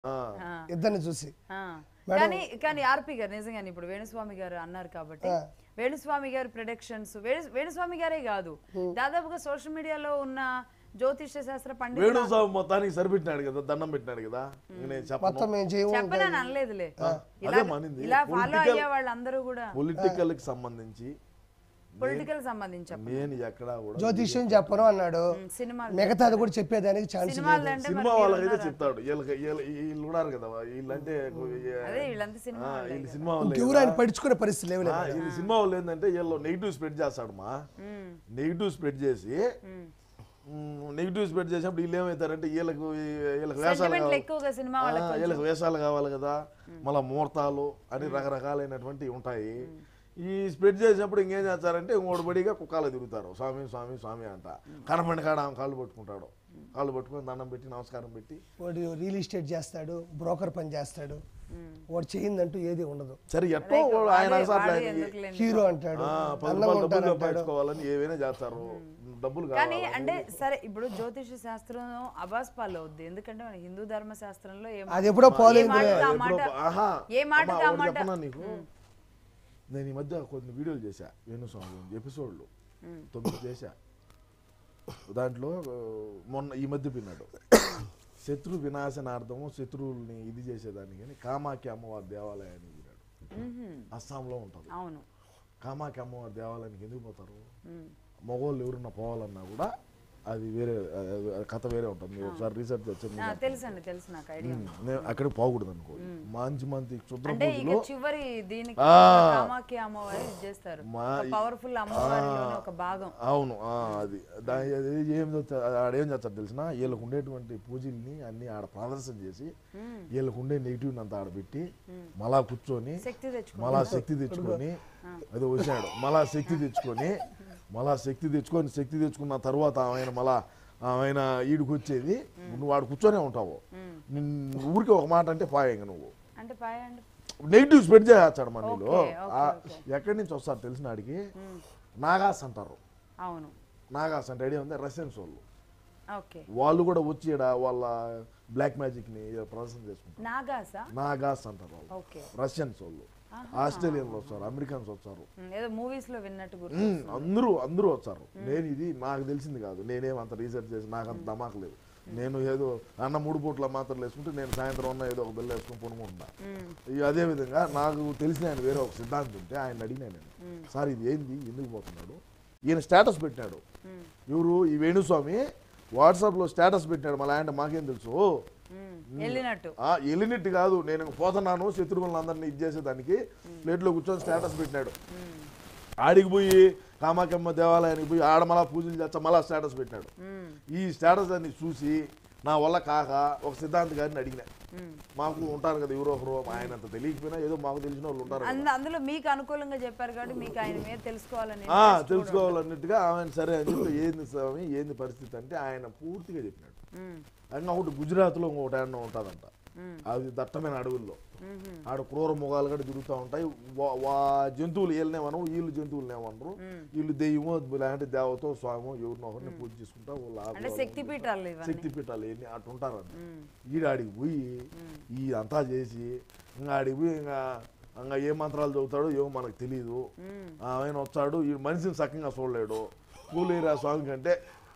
ఆ. ఇద్దరిని చూసి ఆ. కానీ కానీ ఆర్పి గారు నిజంగానే ఇప్పుడు వేణుస్వామి గారు అన్నారు కాబట్టి వేణుస్వామి గారి ప్రొడక్షన్స్ వేణుస్వామి గారే కాదు దాదాపుగా సోషల్ మీడియాలో ఉన్న జ్యోతిష్య శాస్త్ర పండితులు వేణుస్వామి మొత్తానికి సరిపెట్టినాడు కదా దండం పెట్టినాడు కదా ఇంక నేను చెప్పను మొత్తం మేము చేయము చెప్పనని అనలేదులే ఇలా అదే మనింది. ఇలా ఫాలో Political- అయ్యే వాళ్ళందరూ కూడా పొలిటికల్ కి సంబంధించి పొలిటికల్ సంబంధించి నేను ఎక్కడా కూడా జ్యోతిష్యం చెప్పను అన్నాడు సినిమాలు మిగతాది కూడా చెప్పేదానికి ఛాన్స్ సినిమాలు అంటే సినిమా వాళ్ళకైతే చెప్తాడు వీళ్ళకి వీళ్ళ- వీళ్ళు ఉన్నారు కదా వీళ్ళంటే అదే వీళ్ళంతా సినిమా ఆ, వీళ్ళు సినిమా వాళ్ళే ఎవరు ఆయన పడుచుకునే పరిస్థితి లేవు ఆ, వీళ్ళు సినిమా వాళ్ళు ఏంటంటే వీళ్ళు నెగిటివ్ స్ప్రెడ్ చేస్తాడు మా నెగిటివ్ స్ప్రెడ్ చేసి నెగిటివ్ స్ప్రెడ్ చేసినప్పుడు వీళ్ళు ఏమవుతారంటే వీళ్ళకు వీళ్ళకి వేషాలు సెంటిమెంట్లు కావాలి ఎక్కువగా సినిమా ఆ, వాళ్ళకి వీళ్ళకి వేషాలు కావాలి కదా మళ్ళీ ముహూర్తాలు అని రకరకాలైనటువంటివి ఉంటాయి ఈ స్ప్రెడ్ చేసినప్పుడు ఇంకేం చేస్తారంటే ఇంకోటి బడిగా కుక్కలు తిరుగుతారు స్వామి స్వామి స్వామి అంట కనపండి కాడ ఆమె కాళ్ళు పట్టుకుంటాడు కాళ్ళు పట్టుకొని దండం పెట్టి నమస్కారం పెట్టి వాడు రియల్ ఎస్టేట్ చేస్తాడు బ్రోకర్ పని చేస్తాడు వాడు చేయిందంటూ ఏది ఉండదు సరే ఎట్టో వాడు ఆయన వాడే- అసలు వాడే ఎందుకులేండి. హీరో అంటాడు ఆ, పది అందంగా రూపాయలు డబ్బులు ఉంటాడు అంటాడు సంపాదించుకోవాలని ఏవైనా చేస్తారు డబ్బులు కానీ కావాలి అంటే సరే ఇప్పుడు జ్యోతిష శాస్త్రం అబాస్ పాలు అవుద్ది ఎందుకంటే మన హిందూ ధర్మ శాస్త్రంలో ఏ అది ఎప్పుడో ఏ పోలేదు మాటకు ఆ మాట ఎప్పుడో- ఆహా, ఏ మాటకు అమ్మా, ఆ ఒకటి మాట చెప్పనా నీకు నేను ఈ మధ్య కొన్ని వీడియోలు చేశా వేణుస్వామి ఎపిసోడ్లు తొమ్మిది చేశా దాంట్లో ఆ, మొన్న ఈ మధ్య పిన్నాడు శత్రు వినాశనార్థము శత్రువుల్ని ఇది చేసేదానికి కానీ కామాఖ్య అమ్మవారి దేవాలయాన్ని పిన్నాడు మ్మ్హ్మ్. అస్సాంలో ఉంటుంది అవును కామాఖ్య అమ్మవారి దేవాలయానికి ఎందుకు పోతారు మగవాళ్ళు ఎవరన్నా పోవాలన్నా కూడా అది వేరే అది- అది కథ వేరే ఉంటుంది మీరు ఒకసారి రీసెర్చ్ ఆ, వచ్చి తెలుసండి తెలుసు నాకు ఐడియా నేను అక్కడికి పోకూడదు అనుకో మంచి మంచి క్షుద్ర అంటే ఇక పూజలో చివరి దీనికి ఆ. కామాఖ్య అమ్మవారి ఇది చేస్తారు మా- పవర్ఫుల్ అమ్మవారిలోని ఒక భాగం అవును ఆ, అది దాని అది ఏం చేస్తా- ఆడేం చేస్తారు తెలిసిన వీళ్ళకు ఉండేటువంటి పూజల్ని అన్ని ఆడ ప్రదర్శన చేసి వీళ్ళకు ఉండే నెగిటివ్ అంతా ఆడబెట్టి మళ్ళా కూర్చొని శక్తి తెచ్చుకో మళ్ళా శక్తి తెచ్చుకొని అది వచ్చాడు మళ్ళా శక్తి తెచ్చుకొని మళ్ళా శక్తి తెచ్చుకొని శక్తి తెచ్చుకున్న తర్వాత ఆయన మళ్ళా ఆయన ఈడికి వచ్చేది నువ్వు వాడు కూర్చొనే ఉంటావు నిన్ను ఊరికి ఒక మాట అంటే పాయంగా నువ్వు అంటే పాయ అంటే నెగిటివ్ స్ప్రెడ్ చేస్తాడు మన నీళ్ళు ఓకే, ఓకే, ఆ, ఎక్కడి నుంచి వస్తారు తెలిసిన ఆడికి నాగాస్ అంటారు అవును నాగాస్ అంటే ఐడియా ఉంది రష్యన్స్ వాళ్ళు ఓకే వాళ్ళు కూడా వచ్చి ఈడ వాళ్ళ బ్లాక్ మ్యాజిక్ ని ఈడ ప్రదర్శన చేసుకుంటారు నాగాసా నాగాస్ అంటారు వాళ్ళు ఓకే రష్యన్స్ వాళ్ళు ఆస్ట్రేలియన్స్ వస్తారు అమెరికన్స్ వస్తారు ఉమ్, ఏదో మూవీస్ లో విన్నట్టు గుర్తు ఉమ్, అందరూ అందరూ వచ్చారు నేను ఇది నాకు తెలిసింది కాదు నేనేం అంత రీసెర్చ్ చేసి నాకు అంత దమాకు లేదు నేను ఏదో అన్న మూడు పూట్ల మాత్రలు వేసుకుంటే నేను సాయంత్రం ఉన్న ఏదో ఒక బిల్ల వేసుకుని పనుకుంటున్నా ఇక అదే విధంగా నాకు తెలిసిన ఆయన వేరే ఒక సిద్ధాంతం ఉంటే ఆయన అడిగినా నేను సార్ ఇది ఏంది ఎందుకు పోతున్నాడు ఈయన స్టేటస్ పెట్టినాడు ఎవరు ఈ వేణుస్వామి వాట్సాప్లో స్టేటస్ పెట్టాడు మళ్ళీ ఆయన మాకేం తెలుసు ఉమ్, వెళ్ళినట్టు ఆ, వెళ్ళినట్టు కాదు నేను ఇంక పోతున్నాను శత్రువులను అందరినీ ఇది చేసేదానికి ప్లేట్లో కూర్చొని స్టేటస్ పెట్టినాడు ఆడికి పోయి కామాకమ్మ దేవాలయానికి పోయి ఆడ మళ్ళా పూజలు చేస్తా మళ్ళా స్టేటస్ పెట్టినాడు ఉమ్, ఈ స్టేటస్ అన్ని చూసి నా వల్ల కాక ఒక సిద్ధాంత్ గారిని అడిగిన ఉమ్. మాకు ఉంటారు కదా ఎవరో ఒకరు ఆయన అంత తెలియకపోయినా ఏదో మాకు తెలిసిన వాళ్ళు ఉంటారు కదా. అంద- అందులో మీకు అనుకూలంగా చెప్పారు కాబట్టి మీకు ఆయన మీద తెలుసుకోవాలని ఆ, interest కూడా తెలుసుకోవాలన్నట్టుగా ఆయన సరే అని చెప్పి ఏంది స్వామి ఏంది పరిస్థితి అంటే ఆయన పూర్తిగా చెప్పినాడు ఉమ్, ఇంకా ఒకటి గుజరాత్లో ఇంకొకటి ఆయన ఉంటుందంట ఉమ్, అది దట్టమైన అడవుల్లో ఉమ్, ఆడ క్రూర మొగాలు కూడా తిరుగుతూ ఉంటాయి వా- వా- జంతువులు వీళ్ళనేమను వీళ్ళు జంతువులు ఏమనరు వీళ్ళు దెయ్యమో లేదంటే దేవతో స్వామో ఎవరినో ఒకరిని పూజ చేసుకుంటా వాళ్ళు అంటే ఆకులు శక్తి పీఠాలు ఇవన్నీ శక్తి పీఠాలు ఎన్ని అటు ఉంటారంట ఉమ్, ఈడాడికి పోయి ఈ అంతా చేసి ఇంకా ఆడికి పోయి ఇంకా ఇంకా ఏ మంత్రాలు చదువుతాడో ఏమో మనకు తెలియదు ఉమ్. ఆయన వచ్చాడు ఈ మనిషిని సక్కంగా చూడలేడు కూలేరా స్వామి కంటే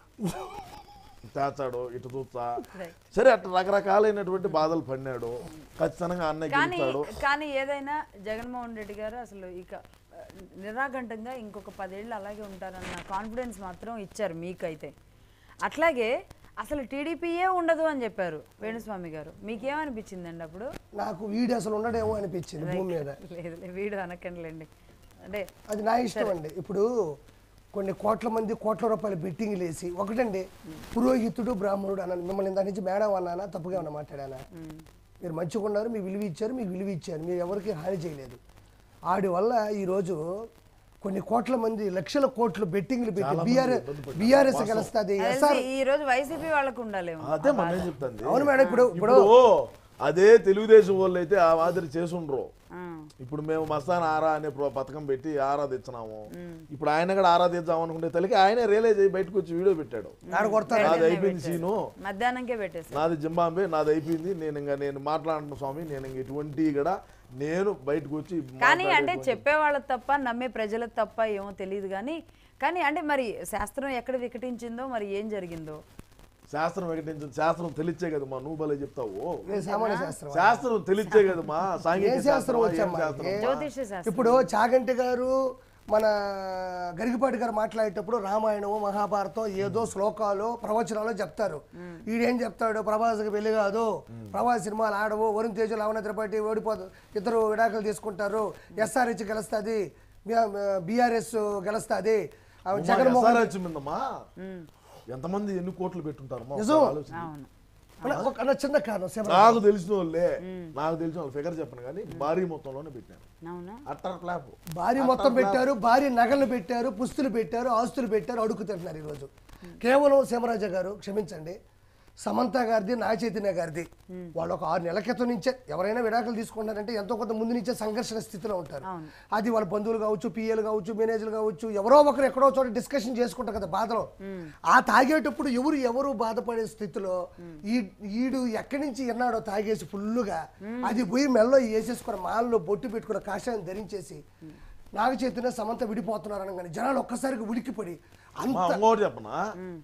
తేచాడు ఇటు చూస్తా Right. సరే అట్లా రకరకాలైనటువంటి బాధలు పడినాడు ఖచ్చితంగా అన్నయ్య కానీ గెలుస్తాడు కానీ ఏదైనా జగన్మోహన్ రెడ్డి గారు అసలు ఇక ఆ, నిరాఘంటంగా ఇంకొక పదేళ్ళు అలాగే ఉంటారన్న కాన్ఫిడెన్స్ మాత్రం ఇచ్చారు మీకైతే అట్లాగే అసలు టీడీపీయే ఉండదు అని చెప్పారు వేణుస్వామి గారు మీకేమనిపించిందండి అప్పుడు నాకు వీడు అసలు ఉండడేమో అనిపించింది భూమి మీద లేదు వీడు అనకండిలేండి అంటే అది నా ఇష్టం అండి ఇప్పుడు కొన్ని కోట్ల మంది కోట్ల రూపాయల బెట్టింగ్లు వేసి ఒకటండి పురోహితుడు బ్రాహ్మణుడు అన్నాను మిమ్మల్ని ఇంత నుంచి మేడం అన్నానా తప్పుగా ఏమన్నా మాట్లాడానా మీరు మంచిగా ఉన్నారు మీకు విలువ ఇచ్చారు మీకు విలువ ఇచ్చారు మీరు ఎవరికి హాని చేయలేదు ఆడి వల్ల ఈరోజు కొన్ని కోట్ల మంది లక్షల కోట్లు బెట్టింగ్లు పెట్టి బీఆర్ఎస్ బీఆర్ఎస్ గెలుస్తుంది అది ఎస్ఆర్ ఈ రోజు వైసీపీ వాళ్ళకు ఉండాలేమో అదే మనం చెప్తాను అవును మేడం ఇప్పుడు ఇప్పుడు ఇప్పుడు అదే తెలుగుదేశం వాళ్ళు అయితే ఆ మాదిరి చేసుండ్రు ఆ, ఇప్పుడు మేము మస్తాన్ ఆరా అనే ప్ర- పథకం పెట్టి ఆరా తెచ్చినాము ఇప్పుడు ఆయన కూడా ఆరా తెచ్చాం అనుకుంటే తల్లికి ఆయనే రియలైజ్ అయ్యి బయటకు వచ్చి వీడియో పెట్టాడు ఆడ కొడతారు నాది అయిపోయింది సీను మధ్యాహ్నంకే పెట్టేసి నాది జింబాంబే నాది అయిపోయింది నేను ఇంకా నేను మాట్లాడుతున్న స్వామి నేను ఇంక ఎటువంటి కూడా నేను బయటకు వచ్చి కానీ అంటే మాట్లాడేటువంటి- చెప్పేవాళ్ళకి తప్ప నమ్మే ప్రజలకు తప్ప ఏమో తెలియదు కానీ కానీ అంటే మరి శాస్త్రం ఎక్కడ వికటించిందో మరి ఏం జరిగిందో శాస్త్రం వికటించిన శాస్త్రం తెలిచ్చే కదమ్మా నువ్వు భలే చెప్తావు ఏ సామాన్య శాస్త్రం శాస్త్రం తెలిచ్చే కదమ్మా సాంఘిక ఏ శాస్త్రం ఏం వచ్చమ్మా శాస్త్రం? ఏ? జ్యోతిష శాస్త్రం ఇప్పుడు చాగంటి గారు మన గరిగిపాటి గారు మాట్లాడేటప్పుడు రామాయణము మహాభారతం ఏదో శ్లోకాలు ప్రవచనాలు చెప్తారు ఈడేం చెప్తాడు ప్రభాస్కి పెళ్లి కాదు ప్రభాస్ సినిమాలు ఆడవు వరుణ్ తేజ లవణ త్రిపాఠి ఓడిపోదు ఇద్దరు విడాకులు తీసుకుంటారు ఎస్ఆర్హెచ్ గెలుస్తుంది బీఆర్ఎస్ గెలుస్తుంది అమ్మా, జగన్మోహన్ SRH మిందమ్మా ఎంతమంది ఎన్ని కోట్లు పెట్టుంటారు నిజం. ఆలోచన అవును అన్న, ఒక అన్న చిన్న కారణం శివ నాకు తెలిసిన వాళ్ళే నాకు తెలిసిన వాళ్ళ ఫిగర్ చెప్పను కానీ భారీ మొత్తంలోనే పెట్టాను అవునా అట్టర్ క్లాప్ భారీ మొత్తం పెట్టారు భారీ నగలు పెట్టారు పుస్తులు పెట్టారు ఆస్తులు పెట్టారు అడుగు తింటున్నారు ఈరోజు కేవలం సీమరాజ గారు క్షమించండి సమంత గారిది నా చైతన్య గారిది వాళ్ళు ఒక ఆరు నెలల క్రితం నుంచే ఎవరైనా విడాకులు తీసుకుంటారంటే ఎంతో కొంత ముందు నుంచే సంఘర్షణ స్థితిలో ఉంటారు అవును. అది వాళ్ళ బంధువులు కావచ్చు పిఏలు కావచ్చు మేనేజర్లు కావచ్చు ఎవరో ఒకరు ఎక్కడో చోట డిస్కషన్ చేసుకుంటారు కదా బాధలో ఆ తాగేటప్పుడు ఎవరు ఎవరు బాధపడే స్థితిలో ఈ ఈడు ఎక్కడి నుంచి ఎన్నాడో తాగేసి ఫుల్లుగా అది పోయి మెల్లో వేసేసుకున్న మాల్లో బొట్టు పెట్టుకున్న కాషాయం ధరించేసి నాగ చైతన్య సమంత విడిపోతున్నారు అనగానే జనాలు ఒక్కసారిగా ఉలిక్కిపడి మా అంత ఇంకోటి చెప్పనా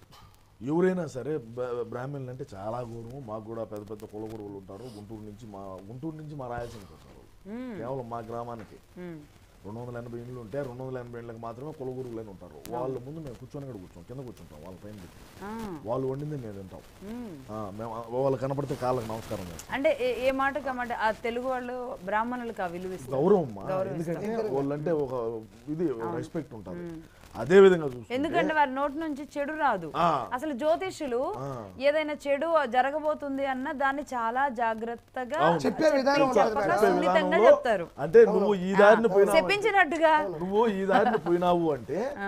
ఎవరైనా సరే బ్రా- బ్రాహ్మణులు అంటే చాలా గౌరవం మాకు కూడా పెద్ద పెద్ద కుల గురువులు ఉంటారు గుంటూరు నుంచి మా గుంటూరు నుంచి మా రాయలసీమకి వస్తారు వాళ్ళు. కేవలం మా గ్రామానికి ఉమ్. రెండు వందల ఎనభై ఇండ్లు ఉంటే రెండు వందల ఎనభై ఇండ్లకు మాత్రమే కుల గురువులని ఉంటారు వాళ్ళ ముందు మేము కూర్చొని కూడా కూర్చోం కింద కూర్చుంటాం వాళ్ళ పైన పెట్టి. ఆ, వాళ్ళు వండింది మేము తింటాం ఉమ్. ఆ, మేము వాళ్ళు కనపడితే కాళ్ళకి నమస్కారం చేస్తాం అంటే ఏ- ఏ మాటకి ఆ మాట ఆ తెలుగు వాళ్ళు బ్రాహ్మణులకు ఆ విలువ ఇస్తారు గౌరవం అమ్మా ఎందుకంటే వాళ్ళంటే ఒక ఇది రెస్పెక్ట్ ఉంటుంది అదే విధంగా చూస్తే ఎందుకంటే వారి నోటి నుంచి చెడు రాదు ఆ. అసలు జ్యోతిష్యులు ఏదైనా చెడు జరగబోతుంది అన్న దాన్ని చాలా జాగ్రత్తగా చెప్పే విధానం ఉంటుంది చెప్పక మేడం. సున్నితంగా విధానంలో చెప్తారు అంటే నువ్వు ఈ దారిని పోయినావు చెప్పించినట్టుగా నువ్వు ఈ దారిని పోయినావు అంటే ఆ,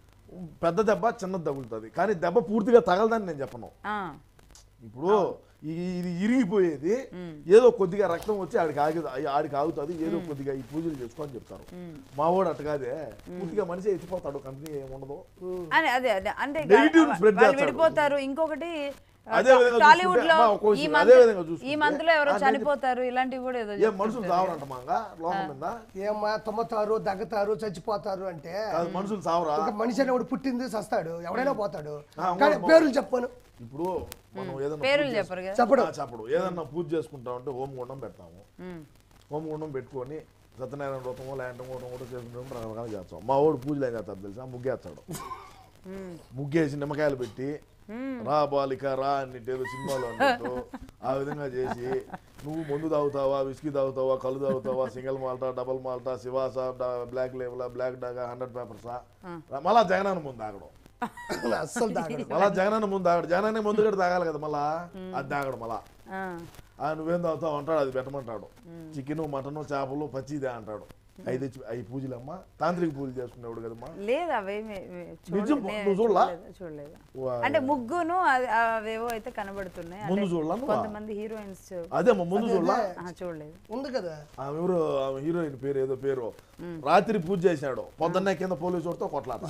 పెద్ద దెబ్బ చిన్నది తగులుతుంది కానీ దెబ్బ పూర్తిగా తగలదని నేను చెప్పను ఆ, ఇప్పుడు ఈ- ఇది ఇరిగిపోయేది ఏదో కొద్దిగా రక్తం వచ్చి ఆడికి ఆగి ఆడికి ఆగుతుంది ఏదో కొద్దిగా ఈ పూజలు చేసుకో అని చెప్తారు మా వాడు అట్ట కాదే పూర్తిగా మనిషి ఎత్తిపోతాడు కంపెనీ ఏముండదు అని అదే అదే అంటే ఇక Negative వా- spread వాళ్ళు చేస్తాడు. విడిపోతారు ఇంకొకటి ఆ, అదే విధంగా టాలీవుడ్ చూసుకుంటే, లో అమ్మా, ఒక్కో ఈ విషయం, మంత్ అదే విధంగా ఈ చూసుకుంటే, మంత్ లో ఎవరో ఆ, చనిపోతారు ఇలాంటివి కూడా ఏదో ఏ మనుషులు చావరంట మాంగా లోకం మీద ఏమ్మా తుమ్మతారు దగ్గతారు చచ్చిపోతారు అంటే కాదు మనుషులు చావరా ఇంకా మనిషి అనేవాడు పుట్టింది సస్తాడు ఎవడైనా పోతాడు ఆ, కానీ అవును. పేర్లు చెప్పను ఇప్పుడు మనం ఏదైనా పేర్లు పూజ చెప్పరు కదా చెప్పడు ఆ, చెప్పడు ఏదన్నా పూజ చేసుకుంటా ఉంటే హోమగుండం పెడతాము ఉమ్, హోమగుండం పెట్టుకొని సత్యనారాయణ వ్రతమో లేదంటే ఇంకోటం కూడా చేసుకుంటాం రకరకాలు చేస్తాం మా వాడు పూజలు ఏం చేస్తాడు తెలుసా ముగ్గేస్తాడు ఉమ్, ముగ్గేసి నిమ్మకాయలు పెట్టి రా బాలిక రా అన్నిటి ఏదో సినిమాలో అన్నట్టు ఆ విధంగా చేసి నువ్వు మందు తాగుతావా విస్కీ తాగుతావా కళ్ళు తాగుతావా సింగిల్ మాల్టా డబల్ మాల్టా శివాసా బ్లాక్ లేవలా బ్లాక్ డాగా హండ్రెడ్ పేపర్సా మళ్ళా జగనాన్ని ముందు తాగడం అస్సలు తాగడు మళ్ళా జగనాన్ని ముందు తాగడు జగనాన్ని ముందు కూడా తాగాలి కదా మళ్ళా అది తాగడు మళ్ళా ఆ, ఆ నువ్వేం తాగుతావు అంటాడు అది పెట్టమంటాడు చికెన్ మటన్ చేపలు పచ్చిదే అంటాడు ఐదు అవి పూజలమ్మా తాంత్రిక పూజలు చేసుకునేవాడు కదమ్మా లేదు అవేమి నిజం, చూడలేదు నువ్వు చూడలా? చూడలేదు వా- అంటే ముగ్గును అది- అవేవో అయితే కనబడుతున్నాయి ముందు అంటే చూడలా నువ్వా? కొంతమంది హీరోయిన్స్ అదే అమ్మా ముందు చూడలా చూడలేదు ఉంది కదా ఆమె ఎవరు ఆమె హీరోయిన్ పేరు ఏదో పేరు రాత్రి పూజ చేశాడు పొద్దున్నే కింద పోలీసు వాడితో కొట్లాట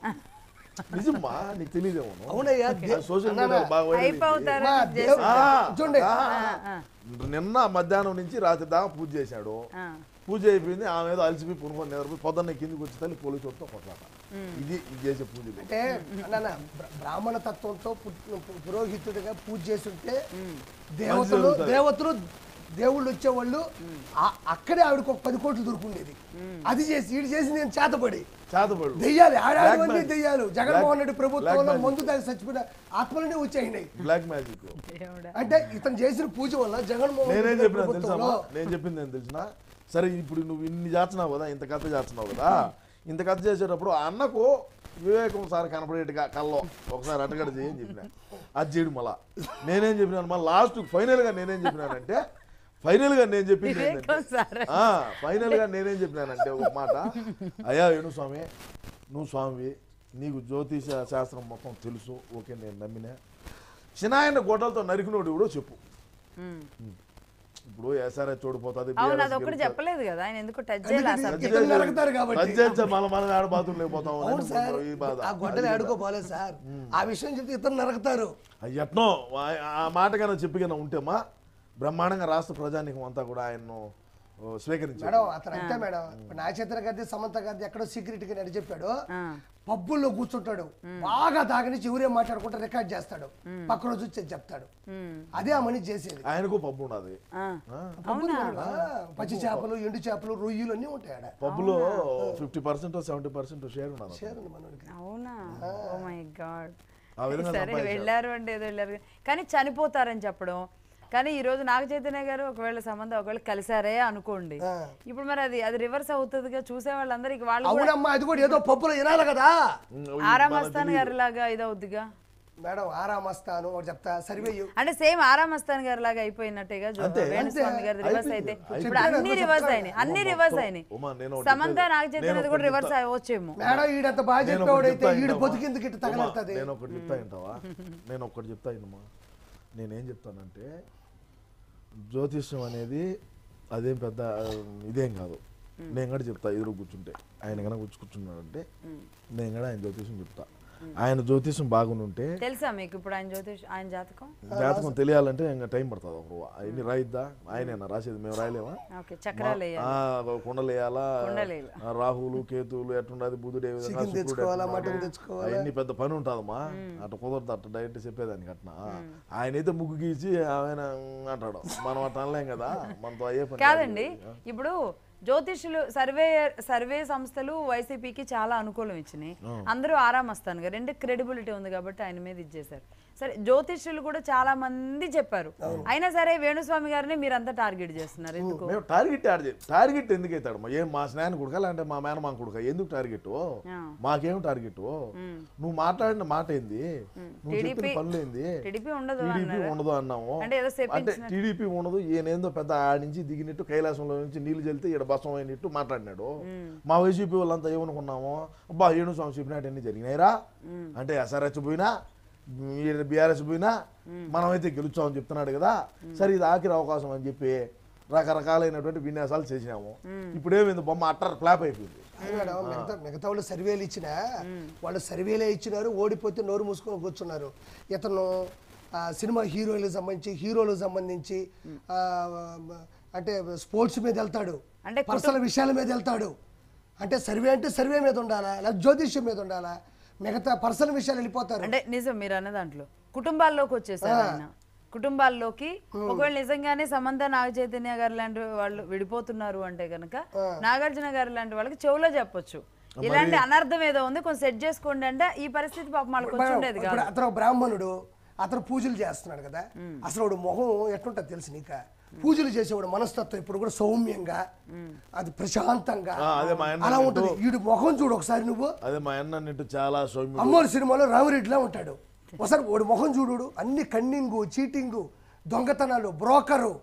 నిజమ్మా నీకు తెలియదేమో అవునయ్యా దే- సోషల్ మీడియా బాగా వైరల్ అయింది. అయిపోతారు మా దేవ్- ఆ, చూడండి ఆ, ఆ, నిన్న మధ్యాహ్నం నుంచి రాత్రి దాకా పూజ చేశాడు ఆ. పూజ అయిపోయింది ఆమె ఏదో అలసిపోయి పునుకొని నిద్రపోయి పొద్దున్న కిందికి వచ్చి తల్లి పోలీసు వాడితో కొట్లాట ఇది ఇది చేసే పూజలు అంటే నాన్న బ్ర- బ్రాహ్మణ తత్వంతో పుట్- పు- పురోహితుడిగా పూజ చేస్తుంటే దేవతలు జరుగుతుంది. దేవతలు దేవుళ్ళు వచ్చేవాళ్ళు ఆ- అక్కడే ఆవిడకి ఒక పది కోట్లు దొరుకుండేది అది చేసి వీడు చేసి నేను చేతపడి చేతపడు దెయ్యాలు ఆడాడవన్నీ magic. దెయ్యాలు జగన్మోహన్ రెడ్డి ప్రభుత్వంలో magic. ముందు దాన్ని చచ్చిపోయిన ఆత్మలనే వచ్చాయినాయి బ్లాక్ మ్యాజిక్ దేవుడా. అంటే ఇతను చేసిన పూజ వల్ల జగన్మోహన్ నేనేం రెడ్డి చెప్పినా తెలుసా ప్రభుత్వంలో నేను చెప్పింది ఏం తెలిసిన సరే ఇప్పుడు నువ్వు ఇన్ని చేస్తున్నావు కదా ఇంత కథ చేస్తున్నావు కదా ఇంత కథ చేసేటప్పుడు ఆ అన్నకు వివేకం సార్ కనపడేట్టుగా కల్లో ఒకసారి అటగడ చేయని చెప్పిన అది చేయడు మళ్ళా నేనేం చెప్పినాను మళ్ళీ లాస్ట్ ఫైనల్గా నేనేం చెప్పినానంటే ఫైనల్గా నేను చెప్పింది ఏంటంటే వివేకం సార్ ఆ, ఫైనల్ గా నేనేం చెప్పినానంటే ఒక మాట అయ్యా వేణు స్వామి నువ్వు స్వామివి నీకు జ్యోతిష శాస్త్రం మొత్తం తెలుసు ఓకే నేను నమ్మినా చిన్నాయన గొడ్డలతో నరికినోడు కూడా చెప్పు ఉమ్. ఇప్పుడు ఎస్ఆర్ఎస్ ఓడిపోతుంది అవును అది ఒక్కటి చెప్పలేదు కదా ఆయన ఎందుకు టచ్ చేయాలి ఆ subject. ఇతను నరకుతారు కాబట్టి మనం మనం ఆడ బాత్రూమ్ లేకపోతాం అవును సార్ ఈ బాధ ఆ గొడ్డలు ఆడుకోపోలేదు సార్ ఆ విషయం చెప్తే ఇతను నరకుతారు అయ్య, ఎట్నో ఆ- ఆ మాట కన్నా చెప్పిగా ఉంటేమా బ్రహ్మాండంగా రాష్ట్ర ప్రజానికం అంతా కూడా ఆయన్ను ఓ, స్వీకరించారు మేడం అతను అంతే మేడం ఇప్పుడు నాగచంద్ర గారి సమంత గారి ఎక్కడో సీక్రెట్ గా నడి చెప్పాడు ఆ. పబ్బుల్లో కూర్చుంటాడు బాగా తాగని చివరే మాట్లాడుకుంటూ రికార్డ్ చేస్తాడు పక్క రోజు వచ్చి చెప్తాడు ఉమ్. అదే ఆ మనిషి చేసేది ఆయనకు పబ్బు ఉన్నది ఆ. పబ్బులు ఆ, పచ్చి చేపలు ఎండు చేపలు రొయ్యలు అన్నీ ఉంటాయి ఆడ పబ్బులో fifty percent seventy percent share ఉన్నది షేర్ ఉంది మనోడికి అవునా ఓ మై గాడ్ ఆ విధంగా సరే వెళ్ళారు అంటే ఏదో వెళ్ళారు కానీ చనిపోతారని చెప్పడం కానీ ఈ రోజు నాగ చైతన్య గారు ఒకవేళ సంబంధం ఒకవేళ కలిసారే అనుకోండి ఆ. ఇప్పుడు మరి అది అది రివర్స్ అవుతుందిగా చూసే వాళ్ళందరికి వాళ్ళు కూడా అవునమ్మా అది కూడా ఏదో పప్పులో వినాలి కదా ఆరామస్తాన్ గారి లాగా ఇదవుద్దిగా మేడం ఆరామస్తాను ఒకటి చెప్తా సర్వే ఇవ్వు. అంటే సేమ్ ఆరామస్తాన్ గారి లాగా అయిపోయినట్టేగా జో- వేణుస్వామి గారి రివర్స్ అయితే ఇప్పుడు అన్ని రివర్స్ అయినాయి అన్ని రివర్స్ అయినాయి ఉమా, నేను ఒకటి సమంత చెప్పేది- నాగ చైతన్యది కూడా రివర్స్ అవ్వచ్చేమో మేడం ఈడంత బాగా నేను చెప్పేవాడు ఒకటి అయితే చెప్తా ఈడు వింటావా? బతికిందుకు ఇట్ట ఉమా, తగలడుతుంది నేను ఒకటి చెప్తా వింటావా నేను ఒకటి చెప్తా వినమా నేనేం చెప్తానంటే జ్యోతిష్యం అనేది అదేం పెద్ద ఆ, ఇదేం కాదు నేను కూడా చెప్తా ఎదురు కూర్చుంటే ఆయన కనుక కూర్చు కూర్చున్నాడంటే నేను కూడా ఆయన జ్యోతిష్యం చెప్తా ఆయన జ్యోతిష్యం బాగుంటే తెలుసా మీకు ఇప్పుడు ఆయన జ్యోతిష్ ఆయన జాతకం జాతకం తెలియాలంటే ఇంకా టైం పడుతుంది ఒక రోజు అవన్నీ రాయిద్దా ఆయనేనా రాసేది మేము రాయలేమా ఓకే చక్రాలు వేయాలి ఆ, కుండలు వేయాలా కుండలు వేయాలి. ఆ, రాహువులు కేతువులు ఎట్లుండదు బుధుడు ఏ విధంగా చికెన్ శుక్రుడు తెచ్చుకోవాలా ఎట్లున్నాడు. మటన్ తెచ్చుకోవాలా అవన్నీ పెద్ద పని ఉంటుందమ్మా అట్లా కుదరదు అట్లా డైరెక్ట్ చెప్పేదానికి అట్లా ఆయన అయితే ముగ్గు గీసి ఆయన అంటాడు మనం అట్లా అనలేం కదా మనతో అయ్యే పని కాదు. కాదండి ఇప్పుడు జ్యోతిష్యులు సర్వే సర్వే సంస్థలు వైసీపీకి చాలా అనుకూలం ఇచ్చినాయి అందరూ ఆరామస్తాను గారు రెండు క్రెడిబిలిటీ ఉంది కాబట్టి ఆయన మీద ఇచ్చేశారు సరే జ్యోతిష్యులు కూడా చాలా మంది చెప్పారు అయినా సరే వేణుస్వామి గారిని మీరంతా టార్గెట్ చేస్తున్నారు ఎందుకు మేము టార్గెట్ ఆడ టార్గెట్ ఎందుకు అవుతాడు మా ఏం మా స్నేహం కొడుక లేదంటే మా మేన మా కొడుక ఎందుకు టార్గెట్ ఆ. మాకేం టార్గెట్ నువ్వు మాట్లాడిన మాట ఏంది నువ్వు చెప్పిన టీడీపీ పనులు ఏంది టీడీపీ ఉండదు టీడీపీ అన్నారు ఉండదు అన్నాము అంటే ఏదో అంటే చెప్పించిన టీడీపీ ఉండదు ఈయనేందో పెద్ద ఆడి నుంచి దిగినట్టు కైలాసంలో నుంచి నీళ్లు చల్లితే ఈడ బసం అయినట్టు మాట్లాడినాడు మా వైసీపీ వాళ్ళంతా ఏమనుకున్నాము అబ్బా ఏడు స్వామి చెప్పినట్టు అన్ని జరిగినాయిరా అంటే ఎస్ఆర్హెచ్ పోయినా బీఆర్ఎస్ పోయినా మనమైతే గెలుచామని చెప్తున్నాడు కదా సరే ఇది ఆఖరి అవకాశం అని చెప్పి రకరకాలైనటువంటి విన్యాసాలు చేసినాము ఇప్పుడు ఏమైంది బొమ్మ అట్టర్ ఫ్లాప్ అయిపోయింది అది మేడం మిగతా మిగతా వాళ్ళు సర్వేలు ఇచ్చినా వాళ్ళు సర్వేలే ఇచ్చినారు ఓడిపోతే నోరు మూసుకొని కూర్చున్నారు ఇతను ఆ, సినిమా హీరోలకు సంబంధించి హీరోలకు సంబంధించి ఆ, అంటే స్పోర్ట్స్ మీద వెళ్తాడు అంటే పర్సనల్ విషయాల మీద వెళ్తాడు అంటే సర్వే అంటే సర్వే మీద ఉండాలా లేదా జ్యోతిష్యం మీద ఉండాలా మిగతా పర్సనల్ విషయాలు వెళ్ళిపోతారు అంటే నిజం మీరు అన్న దాంట్లో కుటుంబాల్లోకి వచ్చేసారు ఆయన కుటుంబాల్లోకి ఒకవేళ నిజంగానే సమంత నాగ చైతన్య గారు లాంటి వాళ్ళు విడిపోతున్నారు అంటే గనక నాగార్జున గారు లాంటి వాళ్ళకి చెవులో చెప్పొచ్చు ఇలాంటి అనర్థం ఏదో ఉంది కొంచెం సెట్ చేసుకోండి అంటే ఈ పరిస్థితి పాపం వాళ్ళకి వచ్చి ఉండేది కాదు ఇప్పుడు అతను ఒక బ్రాహ్మణుడు అతను పూజలు చేస్తున్నాడు కదా అసలు వాడు మొహం ఎట్లుంటుంది తెలుసు నీక పూజలు చేసేవాడు మనస్తత్వం ఇప్పుడు కూడా సౌమ్యంగా అది ప్రశాంతంగా ఆ, అదే మా ఆయన అలా ఉంటుంది వీడు మొహం చూడు ఒకసారి నువ్వు అదే మా అన్న అన్నట్టు చాలా సౌమ్యుడు అమ్మోరు సినిమాలో రామిరెడ్డిలా ఉంటాడు ఒకసారి వాడు మొహం చూడు అన్ని కన్నింగు చీటింగు దొంగతనాలు బ్రోకరు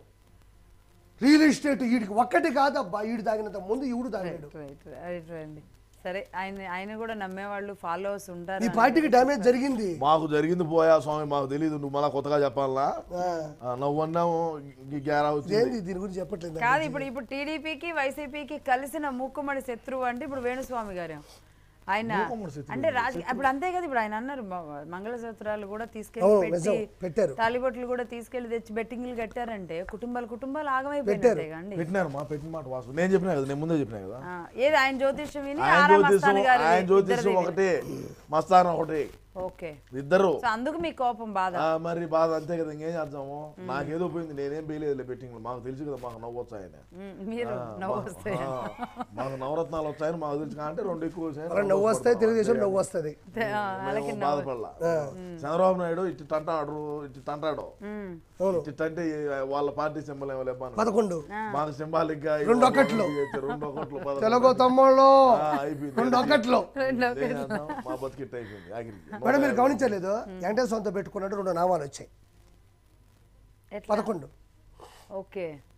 రియల్ ఎస్టేట్ వీడికి ఒక్కటి కాదబ్బా వీడు తాగినంత ముందు ఈవిడు తాగాడు రైట్ రైట్ అండి సరే ఆయన ఆయన కూడా నమ్మేవాళ్ళు ఫాలోవర్స్ ఉంటారు ఈ పార్టీకి డ్యామేజ్ జరిగింది మాకు జరిగింది పోయా స్వామి మాకు తెలియదు నువ్వు మళ్ళా కొత్తగా చెప్పాలా ఆ, నువ్వు అన్నావు గ్యారా వచ్చింది ఇదేంది దీని గురించి చెప్పట్లేదు కాదు ఇప్పుడు ఇప్పుడు టీడీపీకి వైసీపీకి కలిసిన మూకుమ్మడి శత్రువు అంటే ఇప్పుడు వేణుస్వామి గారు ఆయన మూకుమ్మడి శత్రువు అంటే రాజ ఇప్పుడు అంతే కదా ఇప్పుడు ఆయన అన్నారు మ- మంగళసూత్రాలు కూడా తీసుకెళ్లి అవును, పెట్టి నిజం, పెట్టారు. తాలిబొట్లు కూడా తీసుకెళ్లి తెచ్చి బెట్టింగ్లు కట్టారంటే కుటుంబాలు కుటుంబాలు ఆగమైపోయినట్టే అండి పెట్టినారు మా పెట్టిన మాట వాసు నేను చెప్పినా కదా నేను ముందే చెప్పినా కదా ఆ, ఏది ఆయన జ్యోతిష్యం విని ఆయన ఆరా జ్యోతిష్యం మస్తాన్ గారు ఆయన జ్యోతిష్యం ఒకటి మస్తానం ఒకటి ఓకే ఇద్దరు సో అందుకు మీ కోపం బాధ ఆ, మరి బాధ అంతే కదా ఇంకేం చేద్దాము నాకేదో పోయింది నేనేం వేయలేదు బెట్టింగ్ మాకు తెలుసు కదా మాకు నవ్వు వచ్చాయని ఉమ్, మీరు నవ్వు వస్తాయి ఆ, మాకు నవరత్నాలు వచ్చాయని మాకు తెలుసు అంటే రెండు ఎక్కువ వచ్చాయని అలా నవ్వు వస్తాయి తెలుగుదేశం నవ్వు వస్తుంది ఆ, వాళ్ళకి మేము బాధపడలా చంద్రబాబు నాయుడు ఇటు తంటాడు ఇటు తంటాడు ఉమ్, అవును ఇటు అంటే వాళ్ళ పార్టీ సింబల్ ఏమో లేపాను పదకొండు మాకు సింబాలిక్ గా రెండు ఒకట్లు. రెండు ఒకట్లు పదకొండు. తెలుగు తమ్ముళ్ళు ఆ, అయిపోయింది రెండు ఒకట్లు రెండు ఏం చేద్దాం? మా బతికిట్ అయిపోయింది ఆఖరికి మేడం మీరు గమనించలేదు వెంకటేశ్వర సొంత పెట్టుకున్నట్టు రెండు నామాలు వచ్చాయి ఎట్లా పదకొండు ఓకే